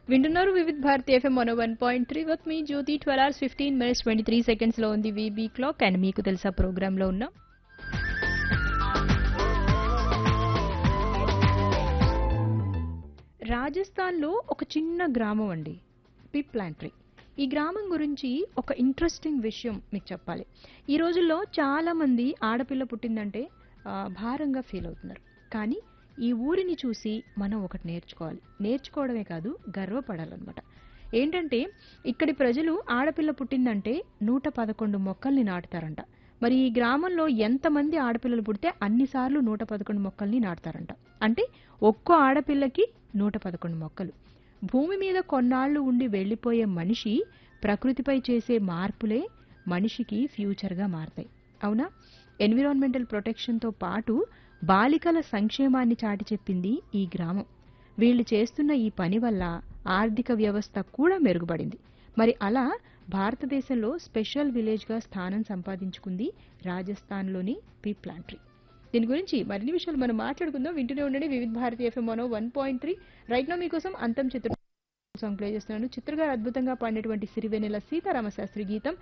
వింటున్నారు Vividh Bharati FM one one point three with me Jyothi twelve hours fifteen minutes twenty three seconds లో ఉంది VB clock and మీకు తెలుసా programme లో ఉన్నాం రాజస్థాన్లో ఒక చిన్న గ్రామం అండి పిప్లాంట్రీ ఈ గ్రామం గురించి ఒక ఇంట్రెస్టింగ్ విషయం మీకు చెప్పాలి ఈ రోజుల్లో చాలా మంది ఆడపిల్ల పుట్టిందంటే ఆ, భారంగా ఫీల్ అవుతున్నారు కానీ ఈ ఊరిని చూసి మనం ఒకటి నేర్చుకోవాలి నేర్చుకోవడమే కాదు గర్వపడాలన్నమాట ఏంటంటే ఇక్కడి ప్రజలు ఆడపిల్ల పుట్టిందంటే నూట పదకొండు మొక్కల్ని నాటుతారంట మరి ఈ గ్రామంలో ఎంతమంది ఆడపిల్లలు పుడితే అన్నిసార్లు నూట పదకొండు మొక్కల్ని నాటుతారంట అంటే ఒక్కో ఆడపిల్లకి నూట పదకొండు మొక్కలు భూమి మీద కొన్నాళ్లు ఉండి వెళ్ళిపోయే మనిషి ప్రకృతిపై చేసే మార్పులే మనిషికి ఫ్యూచర్గా మారతాయి అవునా ఎన్విరాన్మెంటల్ ప్రొటెక్షన్తో పాటు బాలికల సంక్షేమాన్ని చాటి చెప్పింది ఈ గ్రామం వీళ్ళు చేస్తున్న ఈ పని వల్ల ఆర్థిక వ్యవస్థ కూడా మెరుగుపడింది మరి అలా భారతదేశంలో స్పెషల్ విలేజ్గా స్థానం సంపాదించుకుంది రాజస్థాన్లోని పీప్లాంట్రీ దీని గురించి మరిన్ని విషయాలు మనం మాట్లాడుకుందాం వింటూనే ఉండండి వివిధ భారతి ఎఫ్ఎం మనో వన్ పాయింట్ త్రీ రైట్ నా మీకోసం అంతం చిత్ర సాంగ్ ప్లే చేస్తున్నాను చిత్ర గారు అద్భుతంగా పాడినటువంటి సిరివెనెల సీతారామ శాస్త్రి గీతం